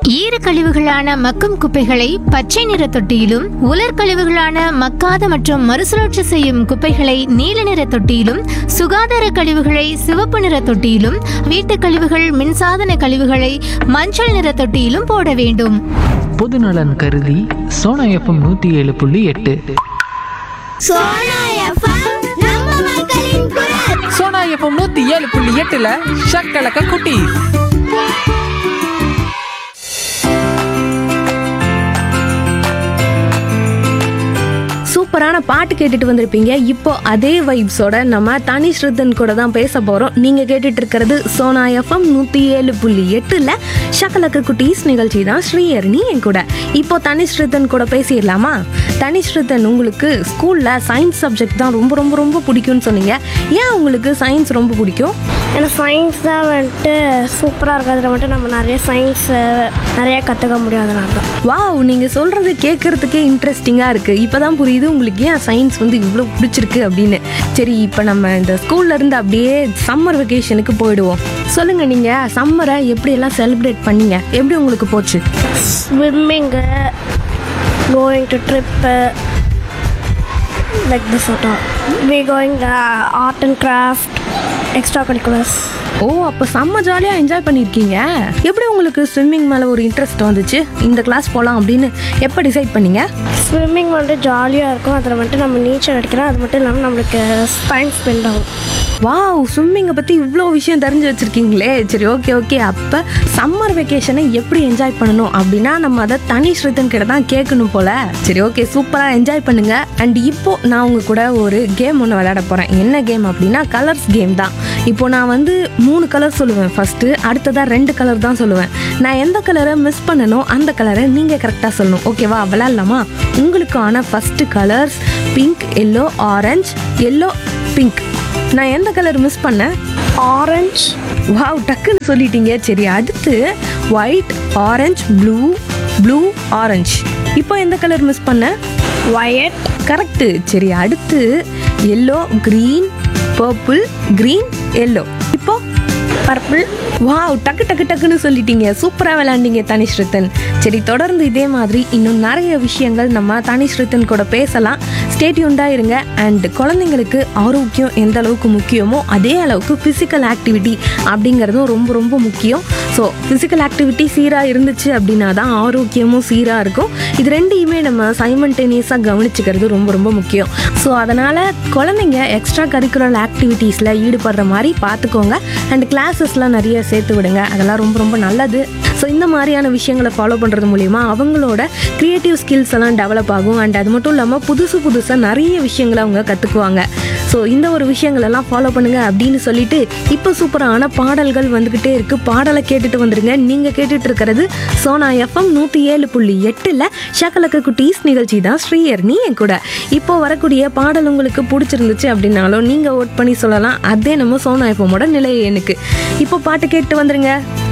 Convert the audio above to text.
ஈர கழிவுகளான மக்கும் குப்பைகளை பச்சை நிற தொட்டியிலும் உலர் கழிவுகளான மக்காத மற்றும் மறுசுழற்சி செய்யும் குப்பைகளை நீல நிற தொட்டியிலும் சுகாதார கழிவுகளை சிவப்பு நிற தொட்டியிலும் வீட்டுக் கழிவுகள் மின்சாதன கழிவுகளை மஞ்சள் நிற தொட்டியிலும் போட வேண்டும் பொதுநலன் கருதி சோனா எஃப்எம் நூற்றி ஏழு புள்ளி எட்டு சோனா எஃப்எம் நம்ம மக்களின் குரல் சோனா எஃப்எம் நூற்றி ஏழு புள்ளி எட்டில் ஷக்கலக்க குட்டி சூப்பரான பாட்டு கேட்டுட்டு வந்திருப்பீங்க இப்போ அதே வைப்ஸோட நம்ம தனி ஸ்ருதன் கூட தான் பேச போறோம் நீங்க கேட்டுட்டு இருக்கிறது சோனா எஃப்எம் நூத்தி ஏழு புள்ளி எட்டுல ஷக்கலக்க குட்டீஸ் நிகழ்ச்சி தான் ஸ்ரீஹரணி என் கூட இப்போ தனி ஸ்ருதன் கூட பேசிடலாமா தனி ஸ்ருதன் உங்களுக்கு ஸ்கூல்ல சயின்ஸ் சப்ஜெக்ட் தான் ரொம்ப ரொம்ப ரொம்ப பிடிக்கும்னு சொன்னீங்க ஏன் உங்களுக்கு சயின்ஸ் ரொம்ப பிடிக்கும் எனக்கு சயின்ஸ் தான் வந்துட்டு சூப்பராக இருக்குது அதில் வந்துட்டு நம்ம நிறைய சயின்ஸ் நிறைய கற்றுக்க முடியும் அதனால தான் வாவ் நீங்க சொல்றது கேட்கறதுக்கே இன்ட்ரெஸ்டிங்கா இருக்கு இப்பதான் புரியுது உங்களுக்கு ஏன் சயின்ஸ் வந்து இவ்வளோ பிடிச்சிருக்கு அப்படின்னு சரி இப்போ நம்ம இந்த ஸ்கூல்ல இருந்து அப்படியே சம்மர் வெக்கேஷனுக்கு போயிடுவோம் சொல்லுங்க நீங்க சம்மரை எப்படி எல்லாம் செலிப்ரேட் பண்ணீங்க எப்படி உங்களுக்கு போச்சு swimming going to trip like this auto we going art and craft extra curriculars ஓ அப்போ செம்ம ஜாலியாக என்ஜாய் பண்ணியிருக்கீங்க எப்படி உங்களுக்கு ஸ்விம்மிங் மேலே ஒரு இன்ட்ரெஸ்ட் வந்துச்சு இந்த கிளாஸ் போகலாம் அப்படின்னு எப்போ டிசைட் பண்ணீங்க ஸ்விம்மிங் வந்துட்டு ஜாலியாக இருக்கும் அதில் வந்துட்டு நம்ம நீச்சல் அடிக்கிறோம் அது மட்டும் இல்லாமல் நம்மளுக்கு டைம் ஸ்பெண்ட் ஆகும் வாவ் ஸ்விம்மிங்கை பற்றி இவ்வளோ விஷயம் தெரிஞ்சு வச்சுருக்கீங்களே சரி ஓகே ஓகே அப்போ சம்மர் வெக்கேஷனை எப்படி என்ஜாய் பண்ணணும் அப்படின்னா நம்ம அதை தனி ஸ்ருதன் கிட்ட தான் கேட்கணும் போல சரி ஓகே சூப்பராக என்ஜாய் பண்ணுங்க அண்ட் இப்போ நான் உங்க கூட ஒரு கேம் ஒன்று விளையாட போகிறேன் என்ன கேம் அப்படின்னா கலர்ஸ் கேம் தான் இப்போ நான் வந்து மூணு கலர் சொல்லுவேன் ஃபர்ஸ்ட் அடுத்ததாக ரெண்டு கலர் தான் சொல்லுவேன் நான் எந்த கலரை மிஸ் பண்ணனோ அந்த கலரை நீங்கள் கரெக்டாக சொல்லணும் ஓகேவா விளையாடலாமா உங்களுக்கான first colours pink yellow orange yellow pink நான் எந்த கலர் மிஸ் பண்ணேன் ஆரஞ்ச் வாவ் டக்குன்னு சொல்லிட்டீங்க சரி அடுத்து white orange blue blue orange இப்போ எந்த கலர் மிஸ் பண்ணேன் ஒயட் கரெக்டு சரி அடுத்து yellow green purple green yellow இப்போ பர்பிள் வாவ் டக்கு டக்கு டக்குன்னு சொல்லிட்டீங்க சூப்பராக விளையாண்டீங்க தனிஸ்ருத்தன் சரி தொடர்ந்து இதே மாதிரி இன்னும் நிறைய விஷயங்கள் நம்ம தனிஸ்ருத்தன் கூட பேசலாம் ஸ்டேட்யூண்டாக இருங்க அண்ட் குழந்தைங்களுக்கு ஆரோக்கியம் எந்த அளவுக்கு முக்கியமோ அதே அளவுக்கு ஃபிசிக்கல் ஆக்டிவிட்டி அப்படிங்கிறதும் ரொம்ப ரொம்ப முக்கியம் ஸோ ஃபிசிக்கல் ஆக்டிவிட்டி சீராக இருந்துச்சு அப்படின்னா தான் ஆரோக்கியமும் சீராக இருக்கும் இது ரெண்டையுமே நம்ம சைமன்டேனியஸாக கவனிச்சுக்கிறது ரொம்ப ரொம்ப முக்கியம் ஸோ அதனால் குழந்தைங்க எக்ஸ்ட்ரா கரிக்குலர் ஆக்டிவிட்டீஸில் ஈடுபடுற மாதிரி பார்த்துக்கோங்க அண்ட் கிளாஸஸ்லாம் நிறைய சேர்த்து விடுங்க அதெல்லாம் ரொம்ப ரொம்ப நல்லது ஸோ இந்த மாதிரியான விஷயங்களை ஃபாலோ பண்ணுறது மூலிமா அவங்களோட க்ரியேட்டிவ் ஸ்கில்ஸ் எல்லாம் டெவலப் ஆகும் அண்ட் அது மட்டும் இல்லாமல் புதுசு புதுசாக நிறைய விஷயங்களை அவங்க கற்றுக்குவாங்க ஸோ இந்த ஒரு விஷயங்கள் எல்லாம் ஃபாலோ பண்ணுங்க அப்படின்னு சொல்லிட்டு இப்போ சூப்பரான பாடல்கள் வந்துக்கிட்டே இருக்கு பாடலை கேட்டுட்டு வந்துருங்க நீங்கள் கேட்டுட்டு இருக்கிறது சோனா எஃப்எம் நூற்றி ஏழு புள்ளி எட்டில் ஷக்கலக்க குட்டீஸ் நிகழ்ச்சி தான் ஸ்ரீயர்னி என் கூட இப்போ வரக்கூடிய பாடல் உங்களுக்கு பிடிச்சிருந்துச்சு அப்படின்னாலும் நீங்கள் ஓட் பண்ணி சொல்லலாம் அதே நம்ம சோனா எஃப்எம்மோட நிலையை எனக்கு இப்போ பாட்டு கேட்டு வந்துருங்க